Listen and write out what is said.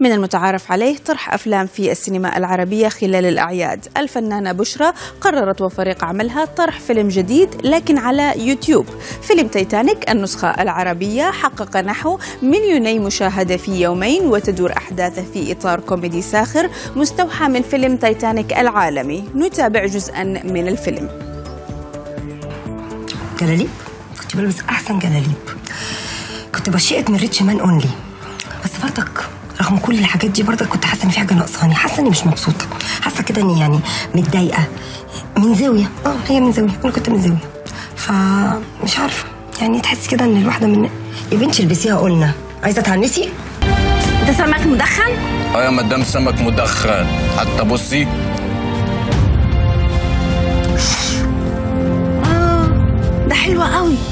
من المتعارف عليه طرح أفلام في السينما العربية خلال الأعياد الفنانة بشرى قررت وفريق عملها طرح فيلم جديد لكن على يوتيوب فيلم تايتانيك النسخة العربية حقق نحو مليوني مشاهدة في يومين وتدور أحداثه في إطار كوميدي ساخر مستوحى من فيلم تايتانيك العالمي نتابع جزءا من الفيلم جلاليب كنت بلبس احسن جلاليب كنت بشيئت من ريتش مان اونلي بس برضك رغم كل الحاجات دي برضك كنت حاسه ان في حاجه ناقصاني حاسه اني مش مبسوطه حاسه كده اني يعني متضايقه من زاويه اه هي من زاويه انا كنت من زاويه فمش عارفه يعني تحسي كده ان الواحده من يا بنتي البسيها قلنا عايزه تعنسي ده سمك مدخن اه يا مدام سمك مدخن حتى بصي ده حلو قوي